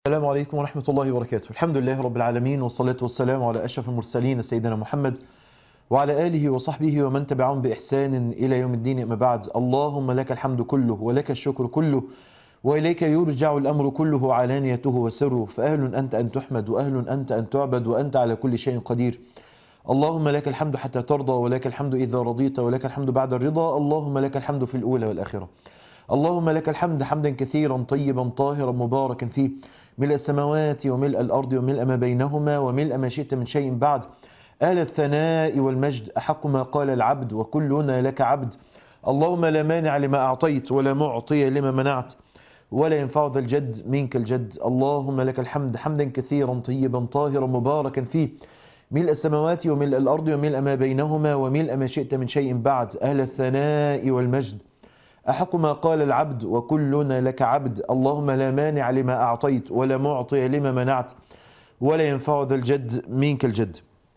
السلام عليكم ورحمة الله وبركاته الحمد لله رب العالمين والصلاة والسلام على أشرف المرسلين سيدنا محمد وعلى آله وصحبه ومن تبعهم بإحسان إلى يوم الدين أما بعد اللهم لك الحمد كله ولك الشكر كله وإليك يرجع الأمر كله علانيته وسره فأهل أنت أن تحمد وأهل أنت أن تعبد وأنت على كل شيء قدير اللهم لك الحمد حتى ترضى ولك الحمد إذا رضيت ولك الحمد بعد الرضا اللهم لك الحمد في الأولى والآخرة اللهم لك الحمد حمدا كثيرا طيبا طاهرا مباركا فيه ملء السماوات وملء الأرض وملء ما بينهما وملء ما شئت من شيء بعد أهل الثناء والمجد أحق ما قال العبد وكلنا لك عبد اللهم لا مانع لما أعطيت ولا معطي لما منعت ولا ينفع ذا الجد منك الجد اللهم لك الحمد حمدا كثيرا طيبا طاهرا مباركا فيه ملء السماوات وملء الأرض وملء ما بينهما وملء ما شئت من شيء بعد أهل الثناء والمجد أحق ما قال العبد وكلنا لك عبد اللهم لا مانع لما أعطيت ولا معطي لما منعت ولا ينفع ذا الجد منك الجد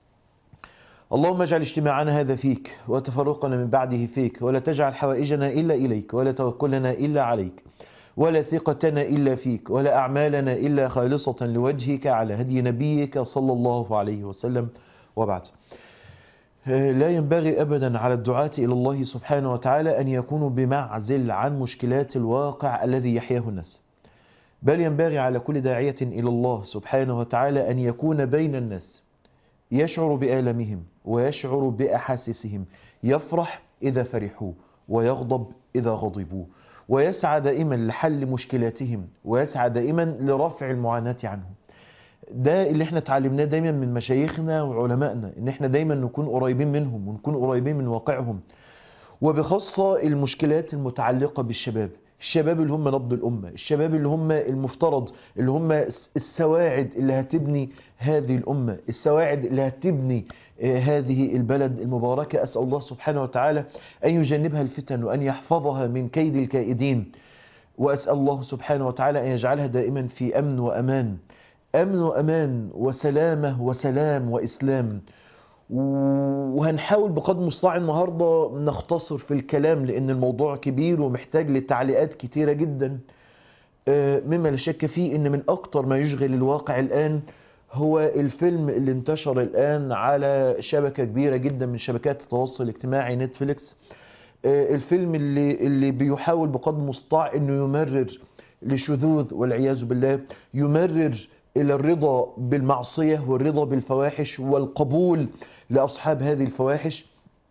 اللهم اجعل اجتماعنا هذا فيك وتفرقنا من بعده فيك ولا تجعل حوائجنا إلا إليك ولا توكلنا إلا عليك ولا ثقتنا إلا فيك ولا أعمالنا إلا خالصة لوجهك على هدي نبيك صلى الله عليه وسلم وبعد لا ينبغي أبدا على الدعاة إلى الله سبحانه وتعالى أن يكونوا بمعزل عن مشكلات الواقع الذي يحياه الناس بل ينبغي على كل داعية إلى الله سبحانه وتعالى أن يكون بين الناس يشعر بآلمهم ويشعر بأحاسيسهم يفرح إذا فرحوا ويغضب إذا غضبوا ويسعى دائما لحل مشكلاتهم ويسعى دائما لرفع المعاناة عنهم ده اللي احنا اتعلمناه دايما من مشايخنا وعلمائنا ان احنا دايما نكون قريبين منهم ونكون قريبين من واقعهم وبخاصة المشكلات المتعلقة بالشباب الشباب اللي هم نبض الأمة الشباب اللي هم المفترض اللي هم السواعد اللي هتبني هذه الأمة السواعد اللي هتبني هذه البلد المباركة أسأل الله سبحانه وتعالى أن يجنبها الفتن وأن يحفظها من كيد الكائدين وأسأل الله سبحانه وتعالى أن يجعلها دائما في أمن وأمان أمن وأمان وسلامة وسلام وإسلام وهنحاول بقدر المستطاع النهاردة نختصر في الكلام لأن الموضوع كبير ومحتاج لتعليقات كتيرة جدا مما لا شك فيه أن من أكتر ما يشغل الواقع الآن هو الفيلم اللي انتشر الآن على شبكة كبيرة جدا من شبكات التواصل الاجتماعي نتفليكس الفيلم اللي, اللي بيحاول بقدر المستطاع أنه يمرر لشذوذ والعياذ بالله يمرر إلى الرضا بالمعصية والرضا بالفواحش والقبول لأصحاب هذه الفواحش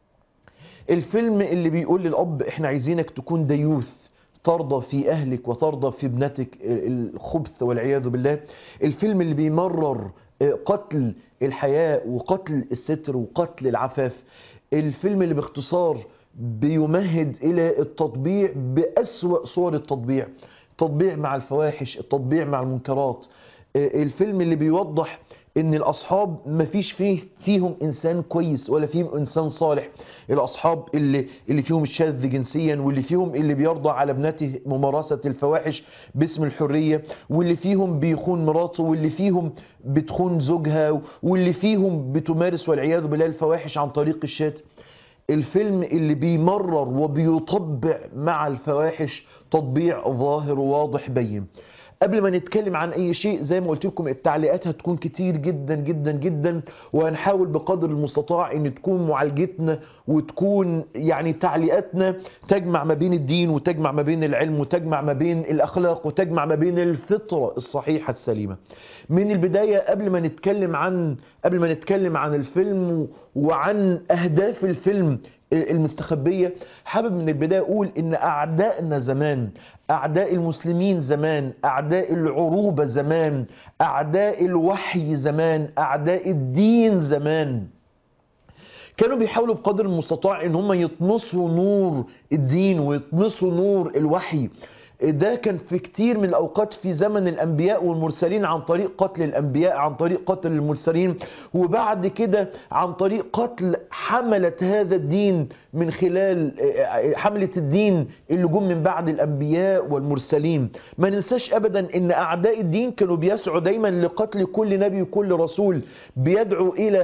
الفيلم اللي بيقول للأب احنا عايزينك تكون ديوث ترضى في أهلك وترضى في ابنتك الخبث والعياذ بالله الفيلم اللي بيمرر قتل الحياة وقتل الستر وقتل العفاف الفيلم اللي باختصار بيمهد إلى التطبيع بأسوأ صور التطبيع التطبيع مع الفواحش التطبيع مع المنكرات الفيلم اللي بيوضح ان الاصحاب مفيش فيه فيهم انسان كويس ولا فيهم انسان صالح الاصحاب اللي اللي فيهم الشاذ جنسيا واللي فيهم اللي بيرضى على ابنته ممارسه الفواحش باسم الحريه واللي فيهم بيخون مراته واللي فيهم بتخون زوجها واللي فيهم بتمارس والعياذ بالله الفواحش عن طريق الشات الفيلم اللي بيمرر وبيطبع مع الفواحش تطبيع ظاهر واضح بين قبل ما نتكلم عن اي شيء زي ما قلت لكم التعليقات هتكون كتير جدا جدا جدا وهنحاول بقدر المستطاع ان تكون معالجتنا وتكون يعني تعليقاتنا تجمع ما بين الدين وتجمع ما بين العلم وتجمع ما بين الاخلاق وتجمع ما بين الفطرة الصحيحة السليمة من البداية قبل ما نتكلم عن قبل ما نتكلم عن الفيلم وعن اهداف الفيلم المستخبية حابب من البداية أقول إن أعدائنا زمان أعداء المسلمين زمان أعداء العروبة زمان أعداء الوحي زمان أعداء الدين زمان كانوا بيحاولوا بقدر المستطاع ان هم يطمسوا نور الدين ويطمسوا نور الوحي ده كان في كتير من الأوقات في زمن الأنبياء والمرسلين عن طريق قتل الأنبياء عن طريق قتل المرسلين وبعد كده عن طريق قتل حملة هذا الدين من خلال حملة الدين اللي جم من بعد الأنبياء والمرسلين ما ننساش أبدا أن أعداء الدين كانوا بيسعوا دايما لقتل كل نبي وكل رسول بيدعو إلى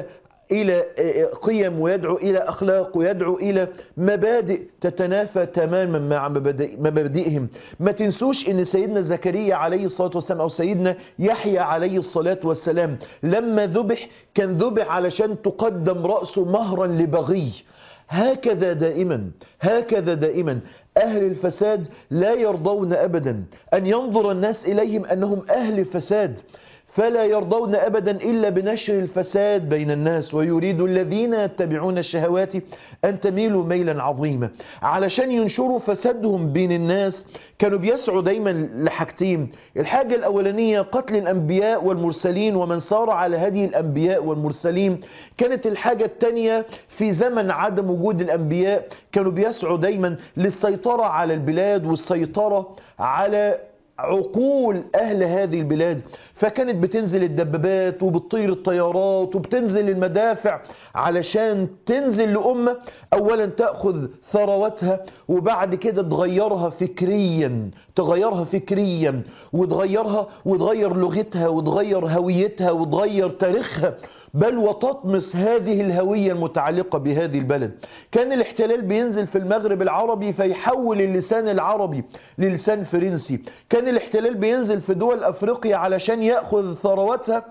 إلى قيم ويدعو إلى أخلاق ويدعو إلى مبادئ تتنافى تماما مع مبادئهم ما تنسوش أن سيدنا زكريا عليه الصلاة والسلام أو سيدنا يحيى عليه الصلاة والسلام لما ذبح كان ذبح علشان تقدم رأسه مهرا لبغي هكذا دائما هكذا دائما أهل الفساد لا يرضون أبدا أن ينظر الناس إليهم أنهم أهل فساد فلا يرضون أبدا إلا بنشر الفساد بين الناس ويريد الذين يتبعون الشهوات أن تميلوا ميلا عظيما علشان ينشروا فسادهم بين الناس كانوا بيسعوا دايما لحاجتين الحاجة الأولانية قتل الأنبياء والمرسلين ومن سار على هدي الأنبياء والمرسلين كانت الحاجة الثانية في زمن عدم وجود الأنبياء كانوا بيسعوا دايما للسيطرة على البلاد والسيطرة على عقول أهل هذه البلاد فكانت بتنزل الدبابات وبتطير الطيارات وبتنزل المدافع علشان تنزل لأمة أولا تأخذ ثروتها وبعد كده تغيرها فكريا تغيرها فكريا وتغيرها وتغير لغتها وتغير هويتها وتغير تاريخها بل وتطمس هذه الهوية المتعلقة بهذه البلد كان الاحتلال بينزل في المغرب العربي فيحول اللسان العربي للسان فرنسي كان الاحتلال بينزل في دول أفريقيا علشان يأخذ ثرواتها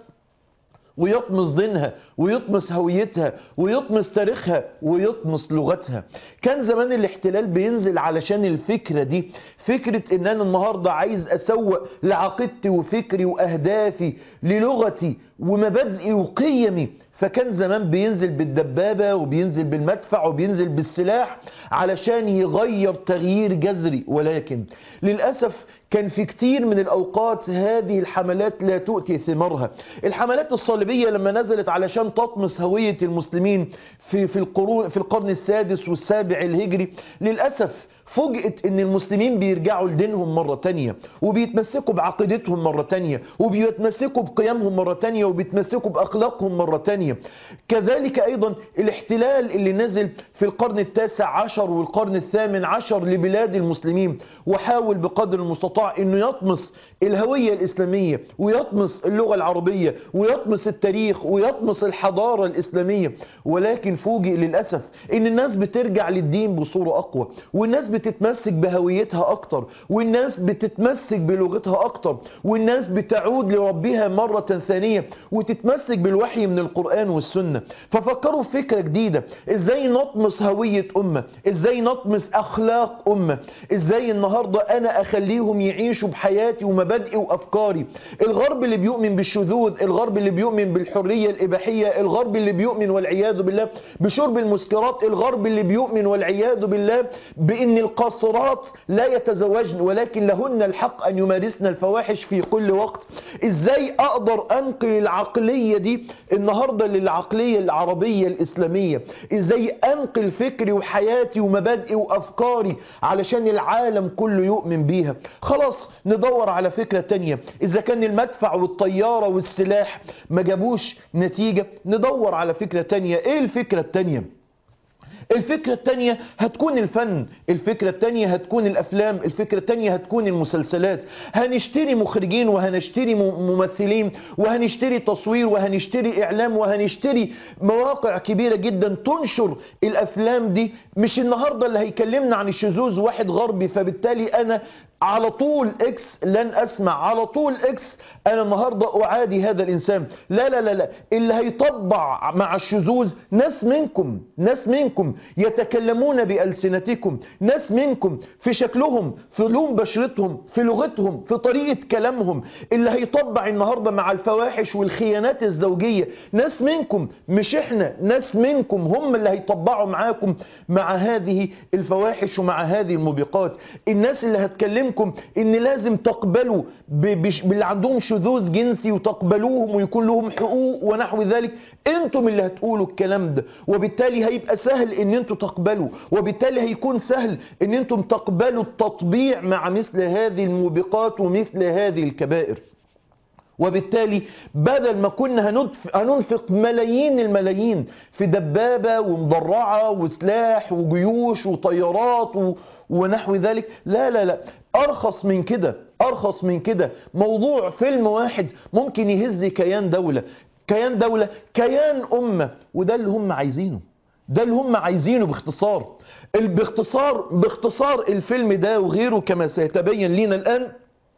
ويطمس دينها ويطمس هويتها ويطمس تاريخها ويطمس لغتها كان زمان الاحتلال بينزل علشان الفكرة دي فكرة ان انا النهاردة عايز اسوق لعقيدتي وفكري واهدافي للغتي ومبادئي وقيمي فكان زمان بينزل بالدبابة وبينزل بالمدفع وبينزل بالسلاح علشان يغير تغيير جذري ولكن للأسف كان في كتير من الأوقات هذه الحملات لا تؤتي ثمارها الحملات الصليبية لما نزلت علشان تطمس هوية المسلمين في, في, القرون في القرن السادس والسابع الهجري للأسف فوجئت ان المسلمين بيرجعوا لدينهم مرة تانية وبيتمسكوا بعقيدتهم مرة تانية وبيتمسكوا بقيمهم مرة تانية وبيتمسكوا بأخلاقهم مرة تانية كذلك أيضا الاحتلال اللي نزل في القرن التاسع عشر والقرن الثامن عشر لبلاد المسلمين وحاول بقدر المستطاع انه يطمس الهوية الإسلامية ويطمس اللغة العربية ويطمس التاريخ ويطمس الحضارة الإسلامية ولكن فوجئ للأسف ان الناس بترجع للدين بصورة أقوى والناس بتتمسك بهويتها أكتر والناس بتتمسك بلغتها أكتر والناس بتعود لربها مرة ثانية وتتمسك بالوحي من القرآن والسنة ففكروا في فكرة جديدة ازاي نطمس هوية أمة ازاي نطمس أخلاق أمة ازاي النهاردة أنا أخليهم يعيشوا بحياتي ومبادئي وأفكاري الغرب اللي بيؤمن بالشذوذ الغرب اللي بيؤمن بالحرية الإباحية الغرب اللي بيؤمن والعياذ بالله بشرب المسكرات الغرب اللي بيؤمن والعياذ بالله بأن القاصرات لا يتزوجن ولكن لهن الحق أن يمارسن الفواحش في كل وقت إزاي أقدر أنقل العقلية دي النهاردة للعقلية العربية الإسلامية إزاي أنقل فكري وحياتي ومبادئي وأفكاري علشان العالم كله يؤمن بيها خلاص ندور على فكرة تانية إذا كان المدفع والطيارة والسلاح ما جابوش نتيجة ندور على فكرة تانية إيه الفكرة التانية الفكرة التانية هتكون الفن الفكرة التانية هتكون الأفلام الفكرة التانية هتكون المسلسلات هنشتري مخرجين وهنشتري ممثلين وهنشتري تصوير وهنشتري إعلام وهنشتري مواقع كبيرة جدا تنشر الأفلام دي مش النهاردة اللي هيكلمنا عن الشذوذ واحد غربي فبالتالي أنا على طول اكس لن اسمع على طول اكس انا النهاردة اعادي هذا الانسان لا لا لا لا اللي هيطبع مع الشذوذ ناس منكم ناس منكم يتكلمون بألسنتكم ناس منكم في شكلهم في لون بشرتهم في لغتهم في طريقة كلامهم اللي هيطبع النهاردة مع الفواحش والخيانات الزوجية ناس منكم مش احنا ناس منكم هم اللي هيطبعوا معاكم مع هذه الفواحش ومع هذه الموبقات الناس اللي هتكلم منكم ان لازم تقبلوا باللي عندهم شذوذ جنسي وتقبلوهم ويكون لهم حقوق ونحو ذلك انتم اللي هتقولوا الكلام ده وبالتالي هيبقى سهل ان انتم تقبلوا وبالتالي هيكون سهل ان انتم تقبلوا التطبيع مع مثل هذه الموبقات ومثل هذه الكبائر وبالتالي بدل ما كنا هننفق ملايين الملايين في دبابة ومدرعة وسلاح وجيوش وطيارات و... ونحو ذلك لا لا لا أرخص من كده أرخص من كده موضوع فيلم واحد ممكن يهز كيان دولة كيان دولة كيان أمة وده اللي هم عايزينه ده اللي هم عايزينه باختصار ال- باختصار باختصار الفيلم ده وغيره كما سيتبين لنا الآن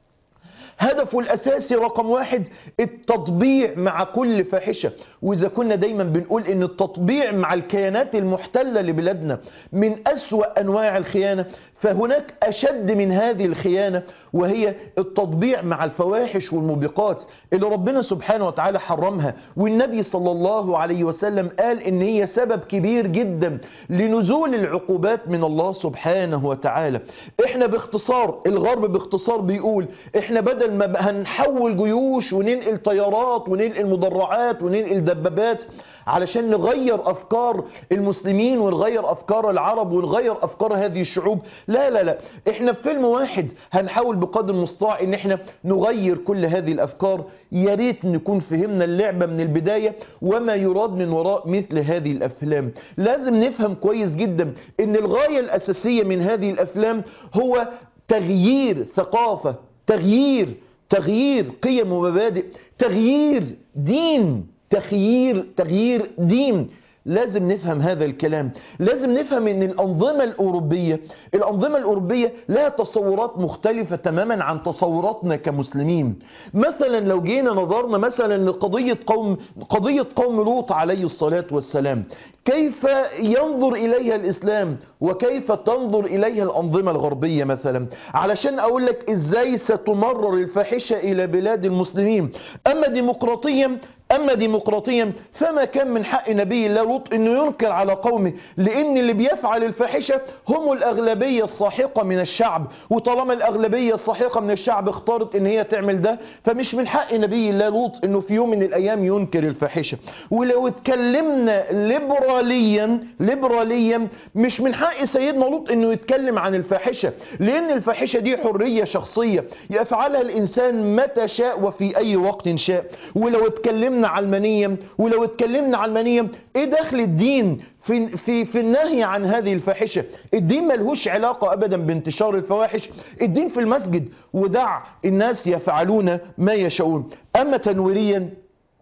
هدفه الأساسي رقم واحد التطبيع مع كل فاحشة وإذا كنا دايما بنقول إن التطبيع مع الكيانات المحتلة لبلادنا من أسوأ أنواع الخيانة فهناك أشد من هذه الخيانة وهي التطبيع مع الفواحش والموبقات اللي ربنا سبحانه وتعالى حرمها والنبي صلى الله عليه وسلم قال إن هي سبب كبير جدا لنزول العقوبات من الله سبحانه وتعالى احنا باختصار الغرب باختصار بيقول احنا بدل ما بقى هنحول جيوش وننقل طيارات وننقل مدرعات وننقل دبابات علشان نغير افكار المسلمين ونغير افكار العرب ونغير افكار هذه الشعوب لا لا لا احنا في فيلم واحد هنحاول بقدر المستطاع ان احنا نغير كل هذه الافكار يا ريت نكون فهمنا اللعبه من البدايه وما يراد من وراء مثل هذه الافلام لازم نفهم كويس جدا ان الغايه الاساسيه من هذه الافلام هو تغيير ثقافه تغيير تغيير قيم ومبادئ تغيير دين تغيير تغيير دين لازم نفهم هذا الكلام لازم نفهم ان الانظمه الاوروبيه الانظمه الاوروبيه لها تصورات مختلفه تماما عن تصوراتنا كمسلمين مثلا لو جينا نظرنا مثلا لقضيه قوم قضيه قوم لوط عليه الصلاه والسلام كيف ينظر اليها الاسلام وكيف تنظر اليها الانظمه الغربيه مثلا علشان اقول لك ازاي ستمرر الفاحشه الى بلاد المسلمين اما ديمقراطيا أما ديمقراطيا فما كان من حق نبي الله لوط أنه ينكر على قومه لأن اللي بيفعل الفاحشة هم الأغلبية الساحقة من الشعب وطالما الأغلبية الساحقة من الشعب اختارت أن هي تعمل ده فمش من حق نبي الله لوط أنه في يوم من الأيام ينكر الفاحشة ولو اتكلمنا ليبراليا ليبراليا مش من حق سيدنا لوط أنه يتكلم عن الفاحشة لأن الفاحشة دي حرية شخصية يفعلها الإنسان متى شاء وفي أي وقت شاء ولو اتكلمنا علمانيا ولو اتكلمنا علمانيا ايه دخل الدين في في في النهي عن هذه الفاحشه الدين ملهوش علاقه ابدا بانتشار الفواحش الدين في المسجد ودع الناس يفعلون ما يشاءون اما تنويريا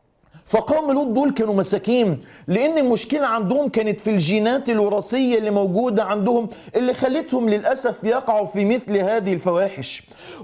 فقوم لوط دول كانوا مساكين لان المشكله عندهم كانت في الجينات الوراثيه اللي موجوده عندهم اللي خلتهم للاسف يقعوا في مثل هذه الفواحش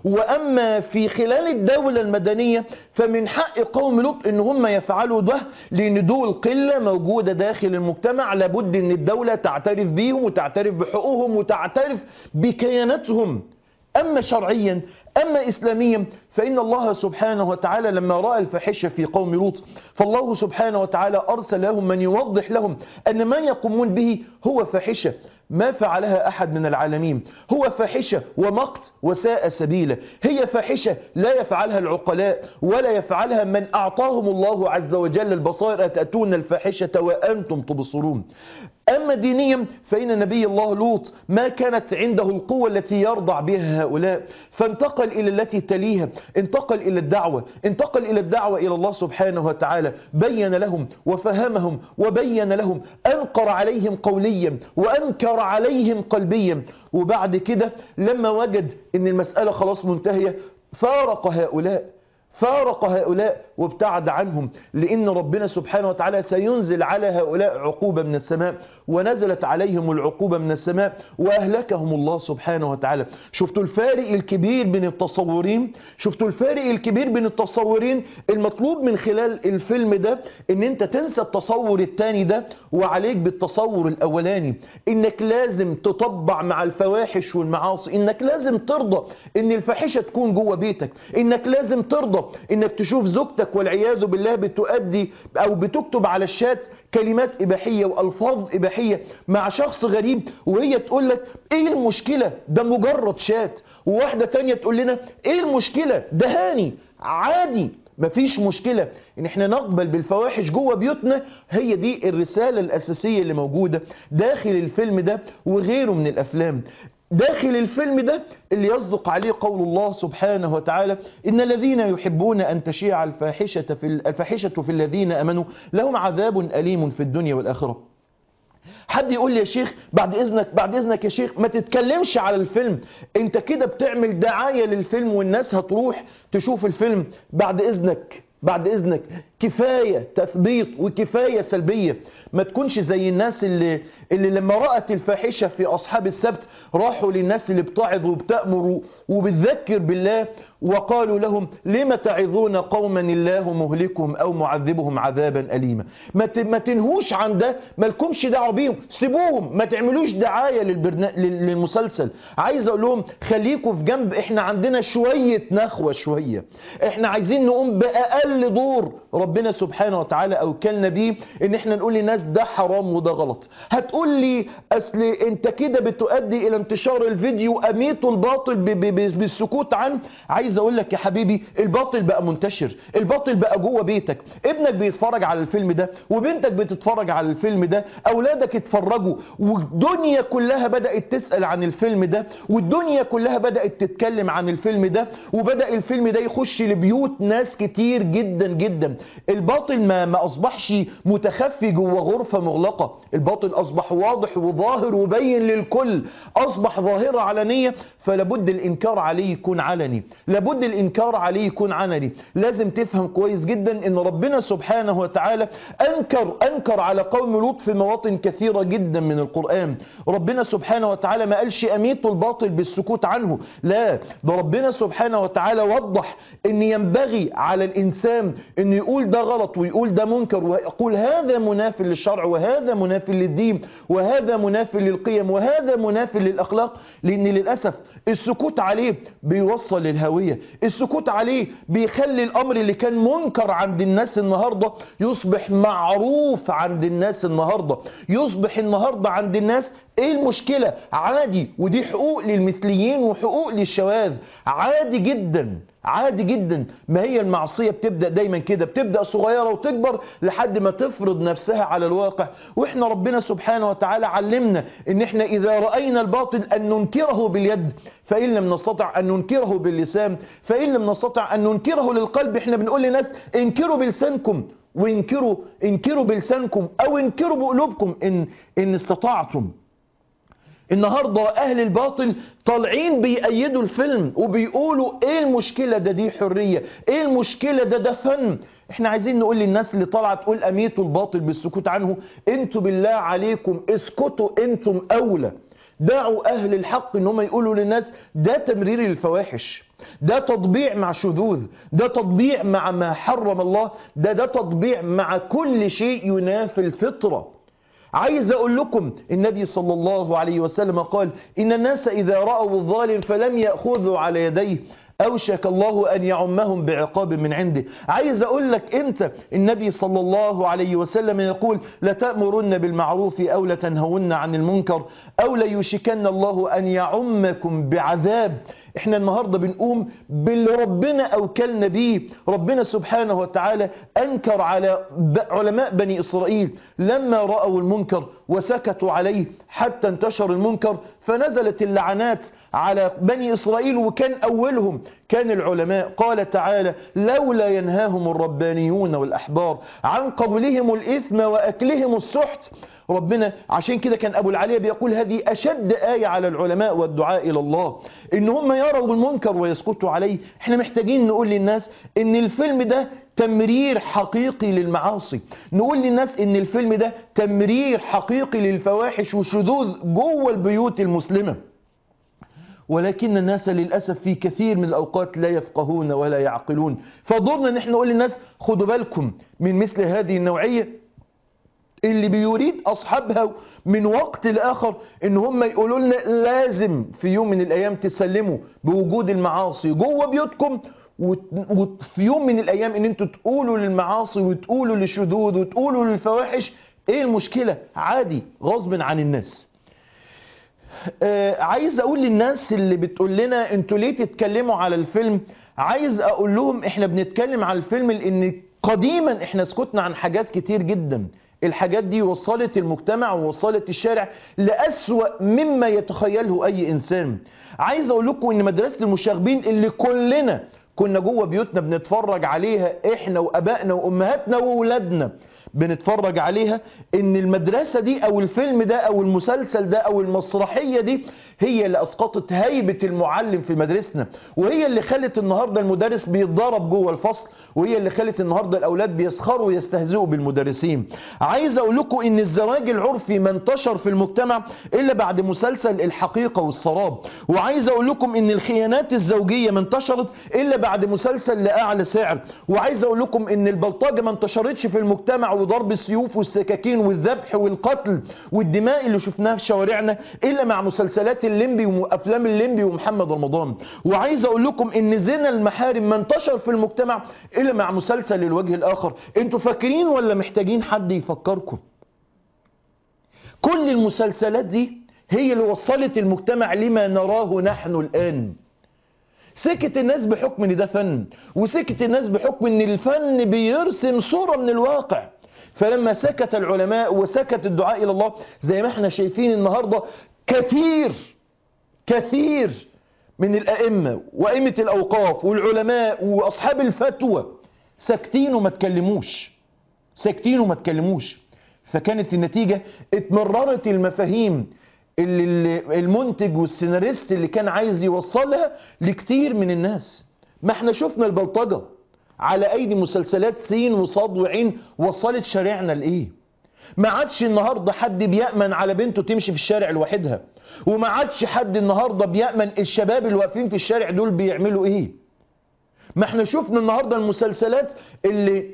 واما في خلال الدوله المدنيه فمن حق قوم لوط ان هم يفعلوا ده لان دول قله موجوده داخل المجتمع لابد ان الدوله تعترف بيهم وتعترف بحقوقهم وتعترف بكياناتهم أما شرعيا أما إسلاميا فإن الله سبحانه وتعالى لما رأى الفاحشة في قوم لوط فالله سبحانه وتعالى أرسل لهم من يوضح لهم أن ما يقومون به هو فاحشة ما فعلها أحد من العالمين هو فاحشة ومقت وساء سبيلا هي فاحشة لا يفعلها العقلاء ولا يفعلها من أعطاهم الله عز وجل البصائر أتأتون الفاحشة وأنتم تبصرون أما دينيا فإن نبي الله لوط ما كانت عنده القوة التي يرضع بها هؤلاء فانتقل إلى التي تليها انتقل إلى الدعوة انتقل إلى الدعوة إلى الله سبحانه وتعالى بين لهم وفهمهم وبين لهم أنقر عليهم قوليا وأنكر عليهم قلبيا وبعد كده لما وجد أن المسألة خلاص منتهية فارق هؤلاء فارق هؤلاء وابتعد عنهم لأن ربنا سبحانه وتعالى سينزل على هؤلاء عقوبة من السماء ونزلت عليهم العقوبة من السماء وأهلكهم الله سبحانه وتعالى شفتوا الفارق الكبير بين التصورين شفتوا الفارق الكبير بين التصورين المطلوب من خلال الفيلم ده ان انت تنسى التصور التاني ده وعليك بالتصور الاولاني انك لازم تطبع مع الفواحش والمعاصي انك لازم ترضى ان الفاحشة تكون جوه بيتك انك لازم ترضى انك تشوف زوجتك والعياذ بالله بتؤدي او بتكتب على الشات كلمات اباحية والفاظ اباحية مع شخص غريب وهي تقول لك ايه المشكلة ده مجرد شات وواحدة تانية تقول لنا ايه المشكلة ده هاني عادي مفيش مشكلة ان احنا نقبل بالفواحش جوه بيوتنا هي دي الرسالة الاساسية اللي موجودة داخل الفيلم ده وغيره من الافلام داخل الفيلم ده اللي يصدق عليه قول الله سبحانه وتعالى إن الذين يحبون أن تشيع الفاحشة في, الفاحشة في الذين أمنوا لهم عذاب أليم في الدنيا والآخرة حد يقول لي يا شيخ بعد اذنك بعد اذنك يا شيخ ما تتكلمش على الفيلم انت كده بتعمل دعاية للفيلم والناس هتروح تشوف الفيلم بعد اذنك بعد اذنك كفايه تثبيط وكفايه سلبيه ما تكونش زي الناس اللي اللي لما رأت الفاحشه في اصحاب السبت راحوا للناس اللي بتعظ وبتأمر وبتذكر بالله وقالوا لهم لم تعظون قوما الله مهلكهم او معذبهم عذابا اليما ما ت- ما تنهوش عن ده ما لكمش دعوه بيهم سيبوهم ما تعملوش دعايه للبرنا... لل- للمسلسل عايز اقول لهم خليكم في جنب احنا عندنا شويه نخوه شويه احنا عايزين نقوم باقل دور ربنا سبحانه وتعالى اوكلنا بيه ان احنا نقول للناس ده حرام وده غلط هتقول لي اصل انت كده بتؤدي الى انتشار الفيديو اميتوا الباطل ب... ب... ب... بالسكوت عنه عايز اقول لك يا حبيبي الباطل بقى منتشر الباطل بقى جوه بيتك ابنك بيتفرج على الفيلم ده وبنتك بتتفرج على الفيلم ده اولادك اتفرجوا والدنيا كلها بدات تسال عن الفيلم ده والدنيا كلها بدات تتكلم عن الفيلم ده وبدا الفيلم ده يخش لبيوت ناس كتير جدا جدا الباطل ما ما اصبحش متخفي جوه غرفه مغلقه الباطل اصبح واضح وظاهر وبين للكل اصبح ظاهره علنيه فلابد الانكار عليه يكون علني لابد الانكار عليه يكون علني لازم تفهم كويس جدا ان ربنا سبحانه وتعالى انكر انكر على قوم لوط في مواطن كثيره جدا من القران ربنا سبحانه وتعالى ما قالش اميتوا الباطل بالسكوت عنه لا ده ربنا سبحانه وتعالى وضح ان ينبغي على الانسان ان يقول ده غلط ويقول ده منكر ويقول هذا مناف للشرع وهذا مناف للدين وهذا مناف للقيم وهذا مناف للاخلاق لان للاسف السكوت عليه بيوصل للهويه السكوت عليه بيخلي الامر اللي كان منكر عند الناس النهارده يصبح معروف عند الناس النهارده يصبح النهارده عند الناس ايه المشكله عادي ودي حقوق للمثليين وحقوق للشواذ عادي جدا عادي جدا ما هي المعصيه بتبدا دايما كده بتبدا صغيره وتكبر لحد ما تفرض نفسها على الواقع واحنا ربنا سبحانه وتعالى علمنا ان احنا اذا راينا الباطل ان ننكره باليد فان لم نستطع ان ننكره باللسان فان لم نستطع ان ننكره للقلب احنا بنقول للناس انكروا بلسانكم وانكروا انكروا بلسانكم او انكروا بقلوبكم ان ان استطعتم النهاردة أهل الباطل طالعين بيأيدوا الفيلم وبيقولوا إيه المشكلة ده دي حرية إيه المشكلة ده ده فن إحنا عايزين نقول للناس اللي طالعة تقول أميتوا الباطل بالسكوت عنه أنتوا بالله عليكم اسكتوا أنتم أولى دعوا أهل الحق إن هم يقولوا للناس ده تمرير للفواحش ده تطبيع مع شذوذ ده تطبيع مع ما حرم الله ده ده تطبيع مع كل شيء ينافي الفطره عايز اقول لكم النبي صلى الله عليه وسلم قال ان الناس اذا راوا الظالم فلم ياخذوا على يديه أوشك الله أن يعمهم بعقاب من عنده عايز أقول لك أنت النبي صلى الله عليه وسلم يقول لتأمرن بالمعروف أو لتنهون عن المنكر أو ليوشكن الله أن يعمكم بعذاب احنا النهاردة بنقوم باللي ربنا أوكلنا بيه ربنا سبحانه وتعالى أنكر على علماء بني إسرائيل لما رأوا المنكر وسكتوا عليه حتى انتشر المنكر فنزلت اللعنات على بني إسرائيل وكان أولهم كان العلماء قال تعالى لولا ينهاهم الربانيون والأحبار عن قولهم الإثم وأكلهم السحت ربنا عشان كده كان أبو العليا بيقول هذه أشد آية على العلماء والدعاء إلى الله إن هم يروا المنكر ويسكتوا عليه احنا محتاجين نقول للناس إن الفيلم ده تمرير حقيقي للمعاصي نقول للناس إن الفيلم ده تمرير حقيقي للفواحش وشذوذ جوه البيوت المسلمة ولكن الناس للأسف في كثير من الأوقات لا يفقهون ولا يعقلون فدورنا نحن نقول للناس خدوا بالكم من مثل هذه النوعية اللي بيريد أصحابها من وقت لآخر إن هم يقولوا لنا لازم في يوم من الأيام تسلموا بوجود المعاصي جوه بيوتكم وفي يوم من الأيام إن أنتوا تقولوا للمعاصي وتقولوا للشذوذ وتقولوا للفواحش إيه المشكلة عادي غصب عن الناس آه عايز اقول للناس اللي بتقول لنا انتوا ليه تتكلموا على الفيلم عايز اقول لهم احنا بنتكلم على الفيلم لان قديما احنا سكتنا عن حاجات كتير جدا الحاجات دي وصلت المجتمع ووصلت الشارع لأسوأ مما يتخيله اي انسان عايز اقول لكم ان مدرسة المشاغبين اللي كلنا كنا جوه بيوتنا بنتفرج عليها احنا وابائنا وامهاتنا واولادنا بنتفرج عليها ان المدرسة دي او الفيلم ده او المسلسل ده او المسرحية دي هي اللي اسقطت هيبه المعلم في مدرسنا وهي اللي خلت النهارده المدرس بيتضرب جوه الفصل وهي اللي خلت النهارده الاولاد بيسخروا ويستهزئوا بالمدرسين عايز اقول لكم ان الزواج العرفي ما انتشر في المجتمع الا بعد مسلسل الحقيقه والسراب وعايز اقول لكم ان الخيانات الزوجيه ما انتشرت الا بعد مسلسل لاعلى سعر وعايز اقول لكم ان البلطجه ما انتشرتش في المجتمع وضرب السيوف والسكاكين والذبح والقتل والدماء اللي شفناها في شوارعنا الا مع مسلسلات الليمبي وافلام الليمبي ومحمد رمضان وعايز اقول لكم ان زنا المحارم ما انتشر في المجتمع الا مع مسلسل الوجه الاخر انتوا فاكرين ولا محتاجين حد يفكركم كل المسلسلات دي هي اللي وصلت المجتمع لما نراه نحن الان سكت الناس بحكم ان ده فن وسكت الناس بحكم ان الفن بيرسم صورة من الواقع فلما سكت العلماء وسكت الدعاء الى الله زي ما احنا شايفين النهاردة كثير كثير من الائمة وائمة الاوقاف والعلماء واصحاب الفتوى ساكتين وما تكلموش ساكتين وما تكلموش فكانت النتيجة اتمررت المفاهيم اللي المنتج والسيناريست اللي كان عايز يوصلها لكتير من الناس ما احنا شفنا البلطجة على ايدي مسلسلات سين وصاد وعين وصلت شارعنا لايه ما عادش النهاردة حد بيأمن على بنته تمشي في الشارع لوحدها وما عادش حد النهاردة بيأمن الشباب اللي واقفين في الشارع دول بيعملوا ايه ما احنا شفنا النهاردة المسلسلات اللي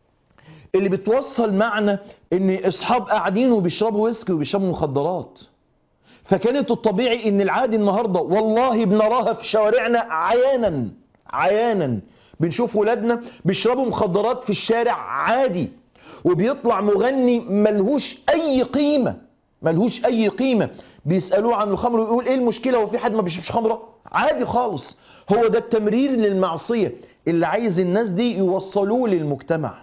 اللي بتوصل معنا ان اصحاب قاعدين وبيشربوا ويسكي وبيشربوا مخدرات فكانت الطبيعي ان العادي النهاردة والله بنراها في شوارعنا عيانا عيانا بنشوف ولادنا بيشربوا مخدرات في الشارع عادي وبيطلع مغني ملهوش اي قيمة ملهوش اي قيمة بيسألوه عن الخمر ويقول ايه المشكلة وفي حد ما بيشربش خمرة عادي خالص هو ده التمرير للمعصية اللي عايز الناس دي يوصلوه للمجتمع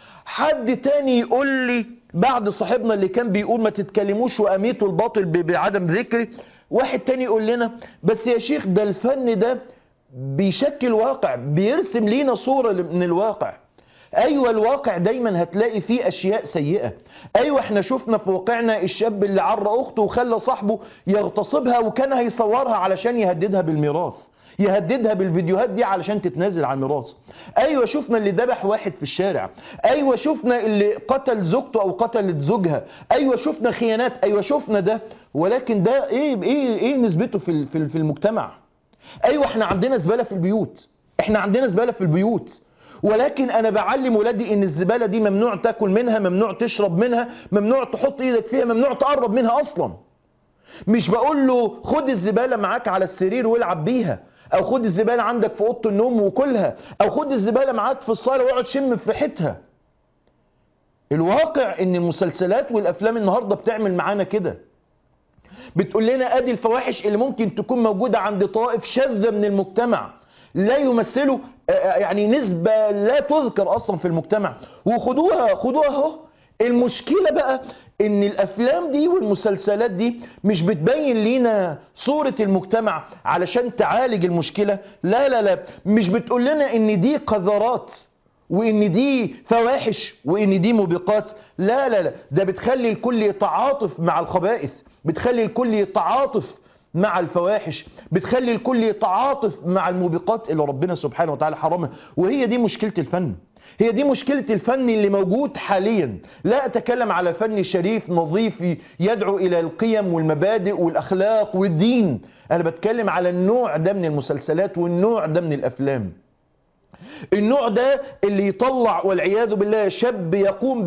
حد تاني يقول لي بعد صاحبنا اللي كان بيقول ما تتكلموش واميتوا الباطل بعدم ذكري واحد تاني يقول لنا بس يا شيخ ده الفن ده بيشكل واقع بيرسم لينا صورة من الواقع ايوه الواقع دايما هتلاقي فيه اشياء سيئة ايوه احنا شفنا في واقعنا الشاب اللي عرى اخته وخلى صاحبه يغتصبها وكان هيصورها علشان يهددها بالميراث يهددها بالفيديوهات دي علشان تتنازل عن ميراث ايوه شفنا اللي ذبح واحد في الشارع ايوه شفنا اللي قتل زوجته او قتلت زوجها ايوه شفنا خيانات ايوه شفنا ده ولكن ده ايه ايه ايه نسبته في في المجتمع ايوه احنا عندنا زباله في البيوت احنا عندنا زباله في البيوت ولكن انا بعلم ولادي ان الزباله دي ممنوع تاكل منها ممنوع تشرب منها ممنوع تحط ايدك فيها ممنوع تقرب منها اصلا مش بقول له خد الزباله معاك على السرير والعب بيها او خد الزباله عندك في اوضه النوم وكلها او خد الزباله معاك في الصاله واقعد شم في ريحتها الواقع ان المسلسلات والافلام النهارده بتعمل معانا كده بتقول لنا ادي الفواحش اللي ممكن تكون موجوده عند طائف شاذه من المجتمع لا يمثلوا يعني نسبه لا تذكر اصلا في المجتمع وخدوها خدوها اهو المشكلة بقى ان الافلام دي والمسلسلات دي مش بتبين لينا صورة المجتمع علشان تعالج المشكلة لا لا لا مش بتقول لنا ان دي قذرات وان دي فواحش وان دي موبقات لا لا لا ده بتخلي الكل يتعاطف مع الخبائث بتخلي الكل يتعاطف مع الفواحش بتخلي الكل يتعاطف مع الموبقات اللي ربنا سبحانه وتعالى حرمها وهي دي مشكلة الفن هي دي مشكلة الفن اللي موجود حاليا لا أتكلم على فن شريف نظيف يدعو إلى القيم والمبادئ والأخلاق والدين أنا بتكلم على النوع ده من المسلسلات والنوع ده من الأفلام النوع ده اللي يطلع والعياذ بالله شاب يقوم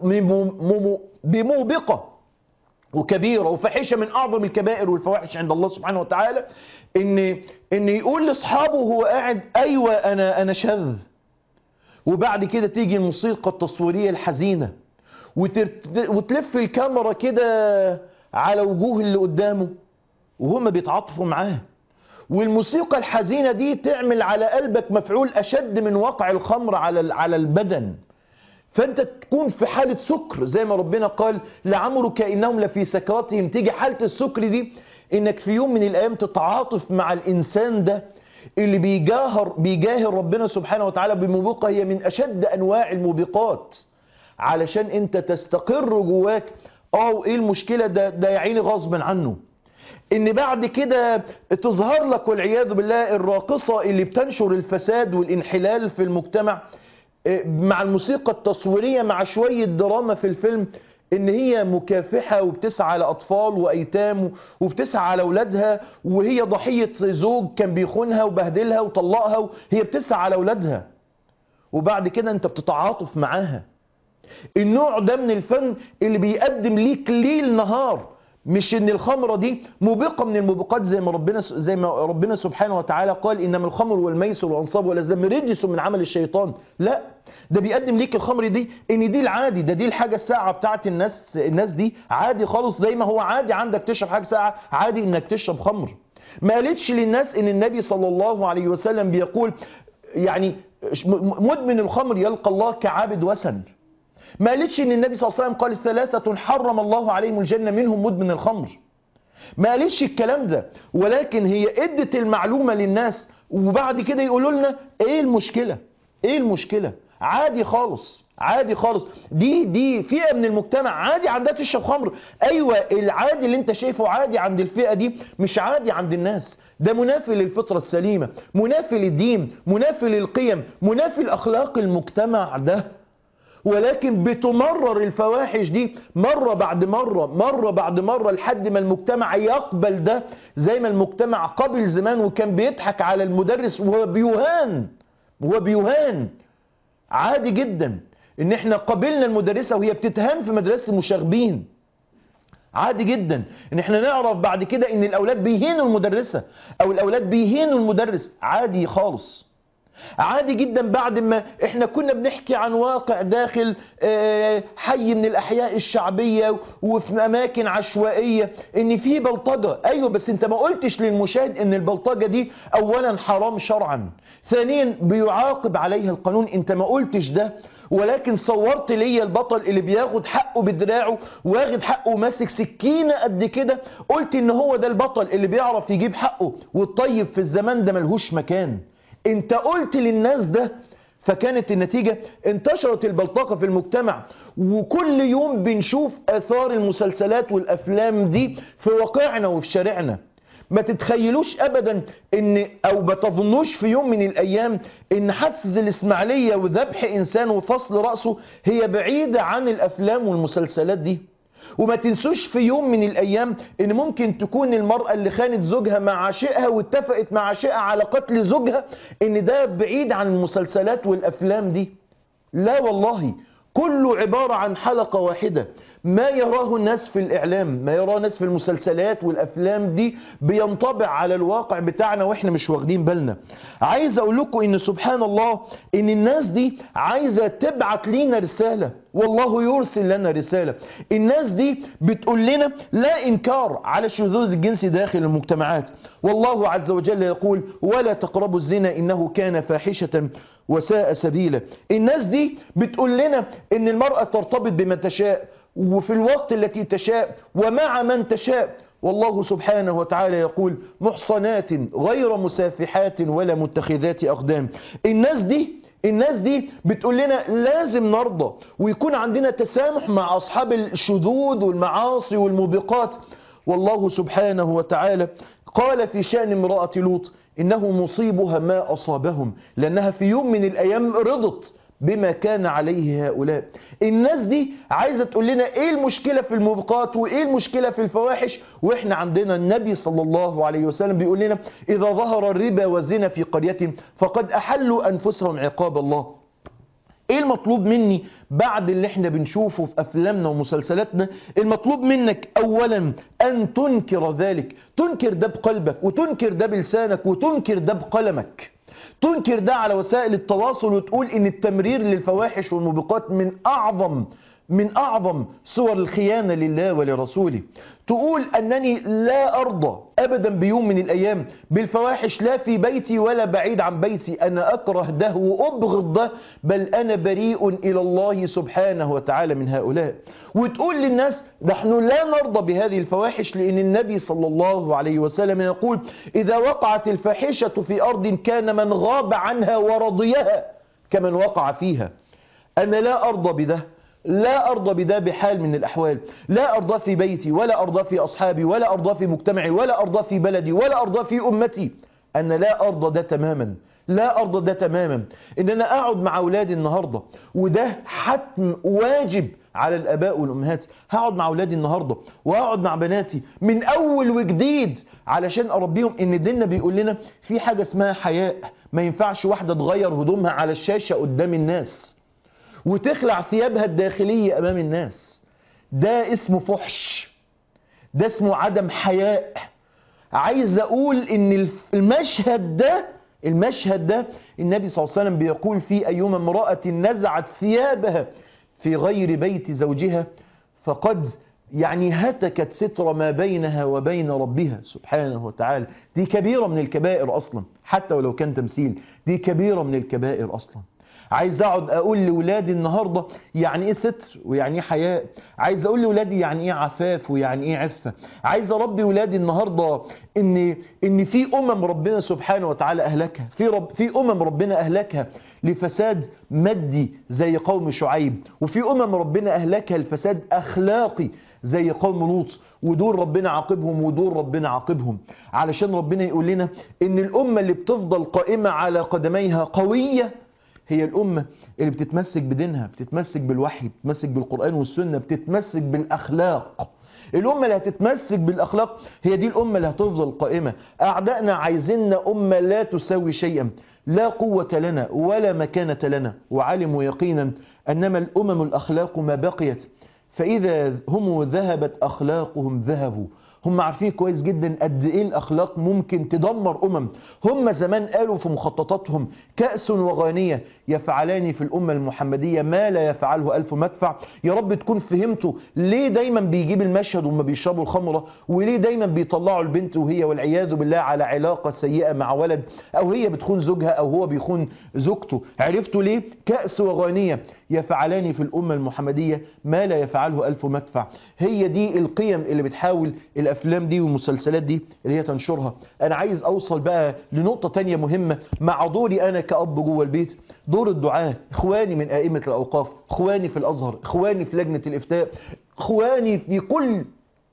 بموبقة وكبيرة وفاحشة من أعظم الكبائر والفواحش عند الله سبحانه وتعالى إن إن يقول لأصحابه وهو قاعد أيوة أنا أنا شاذ وبعد كده تيجي الموسيقى التصويرية الحزينة وتلف الكاميرا كده على وجوه اللي قدامه وهم بيتعاطفوا معاه والموسيقى الحزينة دي تعمل على قلبك مفعول أشد من وقع الخمر على على البدن فأنت تكون في حالة سكر زي ما ربنا قال لعمرك إنهم لفي سكراتهم تيجي حالة السكر دي إنك في يوم من الأيام تتعاطف مع الإنسان ده اللي بيجاهر بيجاهر ربنا سبحانه وتعالى بموبقة هي من أشد أنواع الموبقات علشان أنت تستقر جواك اه ايه المشكلة ده ده يا عيني غصبا عنه ان بعد كده تظهر لك والعياذ بالله الراقصة اللي بتنشر الفساد والانحلال في المجتمع مع الموسيقى التصويرية مع شوية دراما في الفيلم ان هي مكافحة وبتسعى على اطفال وايتام وبتسعى على اولادها وهي ضحية زوج كان بيخونها وبهدلها وطلقها وهي بتسعى على اولادها وبعد كده انت بتتعاطف معاها النوع ده من الفن اللي بيقدم ليك ليل نهار مش ان الخمرة دي موبقة من الموبقات زي ما ربنا زي ما ربنا سبحانه وتعالى قال انما الخمر والميسر والانصاب والازلام رجس من عمل الشيطان لا ده بيقدم ليك الخمر دي ان دي العادي ده دي الحاجة الساعة بتاعت الناس الناس دي عادي خالص زي ما هو عادي عندك تشرب حاجة ساعة عادي انك تشرب خمر ما قالتش للناس ان النبي صلى الله عليه وسلم بيقول يعني مدمن الخمر يلقى الله كعابد وثن ما قالتش ان النبي صلى الله عليه وسلم قال ثلاثة حرم الله عليهم الجنة منهم مدمن الخمر ما قالتش الكلام ده ولكن هي ادت المعلومة للناس وبعد كده يقولوا لنا ايه المشكلة ايه المشكلة عادي خالص عادي خالص دي دي فئة من المجتمع عادي عندها تشرب خمر ايوه العادي اللي انت شايفه عادي عند الفئة دي مش عادي عند الناس ده منافي للفطرة السليمة منافي للدين منافي للقيم منافي لأخلاق المجتمع ده ولكن بتمرر الفواحش دي مرة بعد مرة مرة بعد مرة لحد ما المجتمع يقبل ده زي ما المجتمع قبل زمان وكان بيضحك على المدرس وهو بيهان وهو بيهان عادي جدا ان احنا قبلنا المدرسة وهي بتتهان في مدرسة المشاغبين عادي جدا ان احنا نعرف بعد كده ان الاولاد بيهينوا المدرسة او الاولاد بيهينوا المدرس عادي خالص عادي جدا بعد ما احنا كنا بنحكي عن واقع داخل حي من الاحياء الشعبية وفي اماكن عشوائية ان في بلطجة ايوه بس انت ما قلتش للمشاهد ان البلطجة دي اولا حرام شرعا ثانيا بيعاقب عليها القانون انت ما قلتش ده ولكن صورت لي البطل اللي بياخد حقه بدراعه واخد حقه ماسك سكينة قد كده قلت ان هو ده البطل اللي بيعرف يجيب حقه والطيب في الزمان ده ملهوش مكان انت قلت للناس ده فكانت النتيجة انتشرت البلطقة في المجتمع وكل يوم بنشوف اثار المسلسلات والافلام دي في واقعنا وفي شارعنا ما تتخيلوش ابدا ان او ما تظنوش في يوم من الايام ان حادثة الاسماعيلية وذبح انسان وفصل رأسه هي بعيدة عن الافلام والمسلسلات دي وما تنسوش في يوم من الايام ان ممكن تكون المرأة اللي خانت زوجها مع عاشقها واتفقت مع عاشقها على قتل زوجها ان ده بعيد عن المسلسلات والافلام دي لا والله كله عبارة عن حلقة واحدة ما يراه الناس في الإعلام ما يراه الناس في المسلسلات والأفلام دي بينطبع على الواقع بتاعنا وإحنا مش واخدين بالنا عايز أقول لكم إن سبحان الله إن الناس دي عايزة تبعت لينا رسالة والله يرسل لنا رسالة الناس دي بتقول لنا لا إنكار على الشذوذ الجنسي داخل المجتمعات والله عز وجل يقول ولا تقربوا الزنا إنه كان فاحشة وساء سبيلا الناس دي بتقول لنا ان المرأة ترتبط بما تشاء وفي الوقت التي تشاء ومع من تشاء والله سبحانه وتعالى يقول محصنات غير مسافحات ولا متخذات أقدام الناس دي الناس دي بتقول لنا لازم نرضى ويكون عندنا تسامح مع أصحاب الشذوذ والمعاصي والموبقات والله سبحانه وتعالى قال في شأن امرأة لوط إنه مصيبها ما أصابهم لأنها في يوم من الأيام رضت بما كان عليه هؤلاء الناس دي عايزة تقول لنا ايه المشكلة في الموبقات وايه المشكلة في الفواحش واحنا عندنا النبي صلى الله عليه وسلم بيقول لنا اذا ظهر الربا والزنا في قرية فقد احلوا انفسهم عقاب الله ايه المطلوب مني بعد اللي احنا بنشوفه في افلامنا ومسلسلاتنا المطلوب منك اولا ان تنكر ذلك تنكر ده بقلبك وتنكر ده بلسانك وتنكر ده بقلمك تنكر ده على وسائل التواصل وتقول ان التمرير للفواحش والموبقات من اعظم من اعظم صور الخيانة لله ولرسوله تقول انني لا ارضى ابدا بيوم من الايام بالفواحش لا في بيتي ولا بعيد عن بيتي انا اكره ده وابغض ده بل انا بريء الى الله سبحانه وتعالى من هؤلاء وتقول للناس نحن لا نرضى بهذه الفواحش لان النبي صلى الله عليه وسلم يقول اذا وقعت الفاحشة في ارض كان من غاب عنها ورضيها كمن وقع فيها انا لا ارضى بده لا أرضى بده بحال من الأحوال لا أرضى في بيتي ولا أرضى في أصحابي ولا أرضى في مجتمعي ولا أرضى في بلدي ولا أرضى في أمتي أنا لا أرضى ده تماما لا أرضى ده تماما إن أنا أقعد مع أولادي النهاردة وده حتم واجب على الآباء والأمهات هقعد مع أولادي النهاردة وأقعد مع بناتي من أول وجديد علشان أربيهم إن ديننا بيقول لنا في حاجة اسمها حياء ما ينفعش واحدة تغير هدومها على الشاشة قدام الناس وتخلع ثيابها الداخلية أمام الناس ده اسمه فحش ده اسمه عدم حياء عايز أقول إن المشهد ده المشهد ده النبي صلى الله عليه وسلم بيقول فيه أيما امرأة نزعت ثيابها في غير بيت زوجها فقد يعني هتكت ستر ما بينها وبين ربها سبحانه وتعالى دي كبيرة من الكبائر أصلا حتى ولو كان تمثيل دي كبيرة من الكبائر أصلا عايز اقعد اقول لاولادي النهارده يعني ايه ستر ويعني ايه حياء عايز اقول لاولادي يعني ايه عفاف ويعني ايه عفه عايز اربي ولادي النهارده ان ان في امم ربنا سبحانه وتعالى اهلكها في رب في امم ربنا اهلكها لفساد مادي زي قوم شعيب وفي امم ربنا اهلكها لفساد اخلاقي زي قوم لوط ودول ربنا عاقبهم ودول ربنا عاقبهم علشان ربنا يقول لنا ان الامه اللي بتفضل قائمه على قدميها قويه هي الأمة اللي بتتمسك بدينها بتتمسك بالوحي بتتمسك بالقرآن والسنة بتتمسك بالأخلاق الأمة اللي هتتمسك بالأخلاق هي دي الأمة اللي هتفضل قائمة أعدائنا عايزيننا أمة لا تساوي شيئا لا قوة لنا ولا مكانة لنا وعلموا يقينا أنما الأمم الأخلاق ما بقيت فإذا هم ذهبت أخلاقهم ذهبوا هم عارفين كويس جدا قد ايه الاخلاق ممكن تدمر امم هم زمان قالوا في مخططاتهم كأس وغانية يفعلان في الامة المحمدية ما لا يفعله الف مدفع يا رب تكون فهمتوا ليه دايما بيجيب المشهد وما بيشربوا الخمرة وليه دايما بيطلعوا البنت وهي والعياذ بالله على علاقة سيئة مع ولد او هي بتخون زوجها او هو بيخون زوجته عرفتوا ليه كأس وغانية يفعلان في الأمة المحمدية ما لا يفعله ألف مدفع هي دي القيم اللي بتحاول الأفلام دي والمسلسلات دي اللي هي تنشرها أنا عايز أوصل بقى لنقطة تانية مهمة مع دوري أنا كأب جوه البيت دور الدعاء إخواني من آئمة الأوقاف إخواني في الأزهر إخواني في لجنة الإفتاء إخواني في كل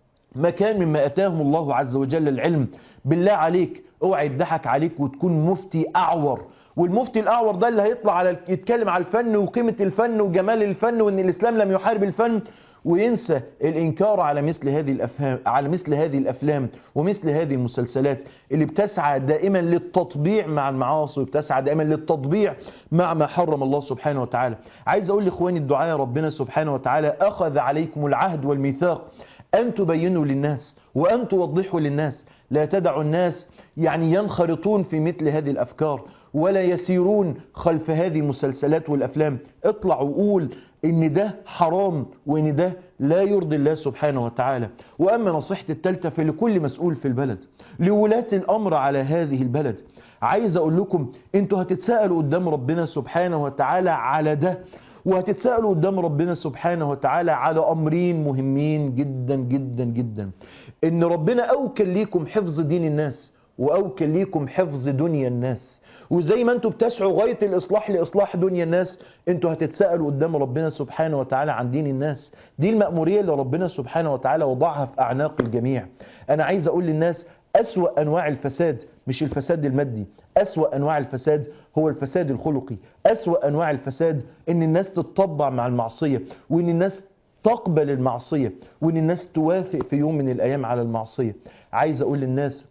مكان مما أتاهم الله عز وجل العلم بالله عليك اوعي يضحك عليك وتكون مفتي أعور والمفتي الأعور ده اللي هيطلع على يتكلم على الفن وقيمة الفن وجمال الفن وإن الإسلام لم يحارب الفن وينسى الإنكار على مثل هذه الأفهام على مثل هذه الأفلام ومثل هذه المسلسلات اللي بتسعى دائما للتطبيع مع المعاصي وبتسعى دائما للتطبيع مع ما حرم الله سبحانه وتعالى عايز أقول لإخواني الدعاء ربنا سبحانه وتعالى أخذ عليكم العهد والميثاق أن تبينوا للناس وأن توضحوا للناس لا تدعوا الناس يعني ينخرطون في مثل هذه الأفكار ولا يسيرون خلف هذه المسلسلات والأفلام اطلع وقول ان ده حرام وان ده لا يرضي الله سبحانه وتعالى وأما نصيحتي الثالثة فلكل مسؤول في البلد لولاة الأمر على هذه البلد عايز أقول لكم انتوا هتتساءلوا قدام ربنا سبحانه وتعالى على ده وهتتساءلوا قدام ربنا سبحانه وتعالى على أمرين مهمين جدا جدا جدا إن ربنا أوكل ليكم حفظ دين الناس وأوكل ليكم حفظ دنيا الناس وزي ما انتوا بتسعوا غاية الإصلاح لإصلاح دنيا الناس انتوا هتتساءلوا قدام ربنا سبحانه وتعالى عن دين الناس دي المأمورية اللي ربنا سبحانه وتعالى وضعها في أعناق الجميع أنا عايز أقول للناس أسوأ أنواع الفساد مش الفساد المادي أسوأ أنواع الفساد هو الفساد الخلقي أسوأ أنواع الفساد إن الناس تتطبع مع المعصية وإن الناس تقبل المعصية وإن الناس توافق في يوم من الأيام على المعصية عايز أقول للناس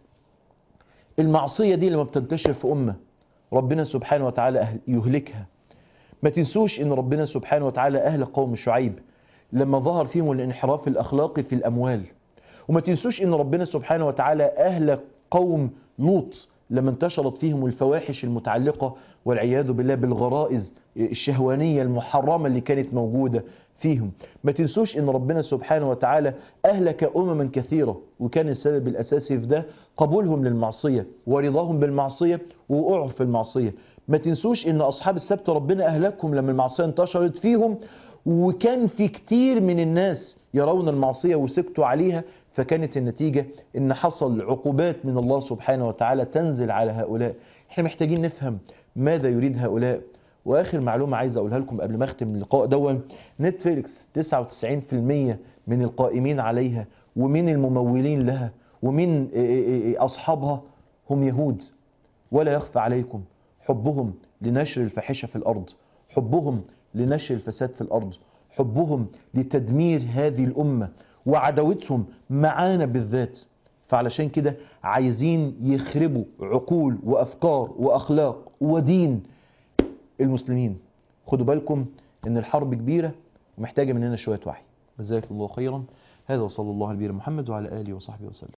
المعصية دي لما بتنتشر في أمة ربنا سبحانه وتعالى يهلكها ما تنسوش ان ربنا سبحانه وتعالى اهل قوم شعيب لما ظهر فيهم الانحراف الاخلاقي في الاموال وما تنسوش ان ربنا سبحانه وتعالى اهل قوم لوط لما انتشرت فيهم الفواحش المتعلقة والعياذ بالله بالغرائز الشهوانية المحرمة اللي كانت موجودة فيهم ما تنسوش ان ربنا سبحانه وتعالى اهلك امما كثيرة وكان السبب الاساسي في ده قبولهم للمعصية ورضاهم بالمعصية ووقوعهم في المعصية ما تنسوش ان اصحاب السبت ربنا اهلكهم لما المعصية انتشرت فيهم وكان في كتير من الناس يرون المعصية وسكتوا عليها فكانت النتيجة ان حصل عقوبات من الله سبحانه وتعالى تنزل على هؤلاء احنا محتاجين نفهم ماذا يريد هؤلاء واخر معلومه عايز اقولها لكم قبل ما اختم اللقاء دون نتفليكس 99% من القائمين عليها ومن الممولين لها ومن اصحابها هم يهود ولا يخفى عليكم حبهم لنشر الفاحشه في الارض حبهم لنشر الفساد في الارض حبهم لتدمير هذه الامه وعداوتهم معانا بالذات فعلشان كده عايزين يخربوا عقول وافكار واخلاق ودين المسلمين خدوا بالكم ان الحرب كبيره ومحتاجه مننا شويه وحي جزاك الله خيرا هذا وصلى الله على نبينا محمد وعلى اله وصحبه وسلم